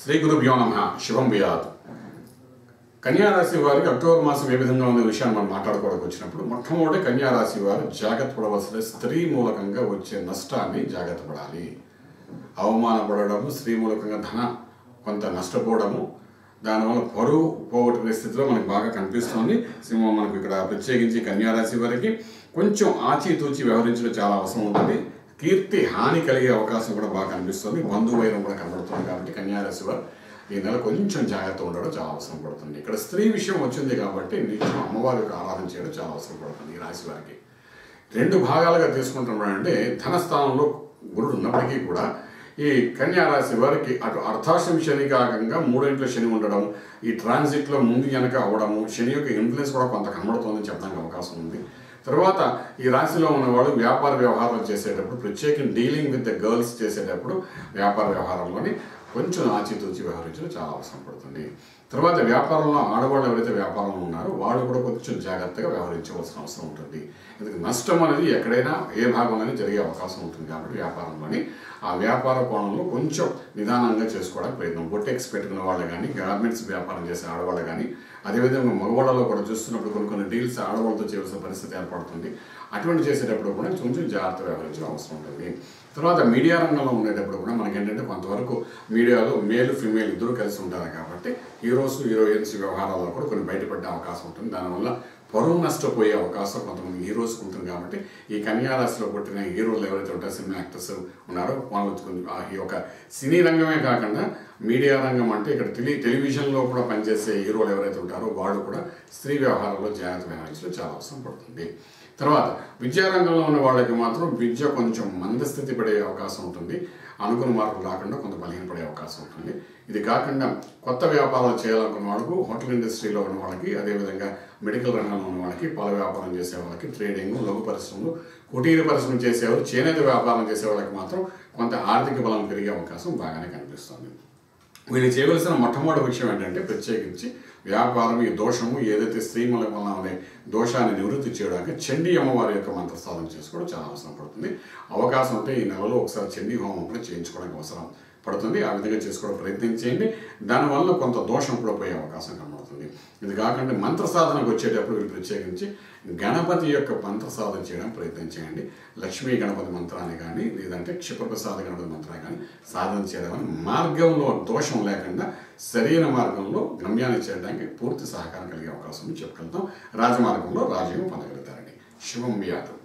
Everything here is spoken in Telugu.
శ్రీ గురుభ్యో నమ శుభం వ్యాత్ కన్యారాశి వారికి అక్టోబర్ మాసం ఏ విధంగా ఉన్న విషయాన్ని మనం మాట్లాడుకోవడానికి వచ్చినప్పుడు మొట్టమొదటి కన్యారాశి వారు జాగ్రత్త పడవలసిన స్త్రీ మూలకంగా వచ్చే నష్టాన్ని జాగ్రత్త పడాలి అవమానపడము స్త్రీ మూలకంగా ధన కొంత నష్టపోవడము దానివల్ల పరువు పోగొట్టుకునే స్థితిలో మనకు బాగా కనిపిస్తుంది సింహం మనకు ఇక్కడ ప్రత్యేకించి కన్యారాశి వారికి కొంచెం ఆచితూచి వ్యవహరించడం చాలా అవసరం ఉంటుంది కీర్తి హాని కలిగే అవకాశం కూడా బాగా కనిపిస్తుంది బంధువైరం కూడా కనబడుతుంది కాబట్టి కన్యారాశి వారు ఈ నెల కొంచెం జాగ్రత్త ఉండడం చాలా అవసరం పడుతుంది ఇక్కడ స్త్రీ విషయం వచ్చింది కాబట్టి నిత్యం అమ్మవారి యొక్క ఆరాధన చేయడం చాలా అవసరం పడుతుంది ఈ రాశి వారికి రెండు భాగాలుగా తీసుకుంటున్నాడంటే ధనస్థానంలో గురుడు ఉన్నప్పటికీ కూడా ఈ కన్యా రాశి వారికి అటు అర్థాష్టమి శని కాకంగా మూడింట్లో శని ఉండడం ఈ ట్రాన్సిట్లో ముందు వెనక అవడము శని యొక్క ఇన్ఫ్లుయెన్స్ కూడా కొంత కనబడుతుందని చెప్పడానికి అవకాశం ఉంది తర్వాత ఈ రాశిలో ఉన్నవాళ్ళు వ్యాపార వ్యవహారాలు చేసేటప్పుడు ప్రత్యేకంగా డీలింగ్ విత్ ద గర్ల్స్ చేసేటప్పుడు వ్యాపార వ్యవహారంలోని కొంచెం ఆచితూచి వ్యవహరించడం చాలా అవసరం పడుతుంది తర్వాత వ్యాపారంలో ఆడవాళ్ళు ఎవరైతే వ్యాపారంలో ఉన్నారో వాళ్ళు కూడా కొంచెం జాగ్రత్తగా వ్యవహరించవలసిన అవసరం ఉంటుంది ఎందుకంటే నష్టం అనేది ఎక్కడైనా ఏ భాగంలోనే జరిగే అవకాశం ఉంటుంది కాబట్టి వ్యాపారంలోని ఆ వ్యాపార కోణంలో కొంచెం నిదానంగా చేసుకోవడానికి ప్రయత్నం బొట్టెక్స్ పెట్టుకున్న వాళ్ళు కానీ గార్మెంట్స్ వ్యాపారం చేసే ఆడవాళ్ళు కానీ అదేవిధంగా మగవాళ్ళలో కూడా చూస్తున్నప్పుడు కొన్ని కొన్ని డీల్స్ ఆడవాళ్ళతో చేయవలసిన పరిస్థితి ఏర్పడుతుంది అటువంటి చేసేటప్పుడు కూడా కొంచెం జాగ్రత్త వ్యవహరించడం అవసరం ఉంటుంది తర్వాత మీడియా రంగంలో ఉండేటప్పుడు కూడా మనకి ఏంటంటే కొంతవరకు మీడియాలో మేల్ ఫీమేల్ ఇద్దరు కలిసి ఉంటారు కాబట్టి హీరోస్ హీరోయిన్స్ వ్యవహారాల్లో కూడా కొన్ని బయటపడే అవకాశం ఉంటుంది దానివల్ల పరువు నష్టపోయే అవకాశం కొంతమంది హీరోస్కి ఉంటుంది కాబట్టి ఈ కన్యా రాశిలో పుట్టిన హీరోలు ఎవరైతే ఉంటారో సినిమా యాక్టర్స్ ఉన్నారో వాళ్ళు కొంచెం ఆ ఈ యొక్క సినీ రంగమే కాకుండా మీడియా రంగం అంటే ఇక్కడ టెలి టెలివిజన్లో కూడా పనిచేసే హీరోలు ఎవరైతే ఉంటారో వాళ్ళు కూడా స్త్రీ వ్యవహారంలో జాగ్రత్త వ్యవహరించడం చాలా అవసరం పడుతుంది తర్వాత విద్యారంగంలో ఉన్న వాళ్ళకి మాత్రం విద్య కొంచెం మందస్థితి పడే అవకాశం ఉంటుంది అనుకున్న మార్పులు రాకుండా కొంత బలహీనపడే అవకాశం ఉంటుంది ఇది కాకుండా కొత్త వ్యాపారాలు చేయాలనుకున్న వాళ్ళకు హోటల్ ఇండస్ట్రీలో ఉన్న వాళ్ళకి అదేవిధంగా మెడికల్ రంగంలో ఉన్న వాళ్ళకి పాల వ్యాపారం చేసే వాళ్ళకి ట్రేడింగ్ లఘు పరిశ్రమలు కుటీర పరిశ్రమ చేసేవారు చేనేత వ్యాపారం చేసే వాళ్ళకి మాత్రం కొంత ఆర్థిక బలం పెరిగే అవకాశం బాగానే కనిపిస్తుంది వీళ్ళు చేయవలసిన మొట్టమొదటి విషయం ఏంటంటే ప్రత్యేకించి వ్యాపారం ఈ దోషము ఏదైతే స్త్రీమల వల్ల ఉండే దోషాన్ని నివృత్తి చేయడానికి చండీ అమ్మవారి యొక్క మంత్ర సాధన చేసుకోవడం చాలా అవసరం పడుతుంది అవకాశం ఉంటే ఈ నెలలో ఒకసారి చండీ హోమం కూడా చేయించుకోవడానికి అవసరం పడుతుంది ఆ విధంగా చేసుకోవడం ప్రయత్నం చేయండి దానివల్ల కొంత దోషం కూడా పోయే అవకాశం కనబడుతుంది ఇది కాకుండా మంత్ర సాధనకు వచ్చేటప్పుడు వీళ్ళు ప్రత్యేకించి గణపతి యొక్క మంత్ర సాధన చేయడానికి ప్రయత్నం చేయండి లక్ష్మీ గణపతి మంత్రాన్ని కానీ లేదంటే క్షిప్రప్రసాద గణపతి మంత్రాన్ని కానీ సాధన చేయడం వల్ల మార్గంలో దోషం లేకుండా సరైన మార్గంలో గమ్యాన్ని చేయడానికి పూర్తి సహకారం కలిగే అవకాశం ఉంది చెప్పగలుగుతాం రాజమార్గంలో రాజయోగం పొందగలుగుతారండి శివం వ్యాధం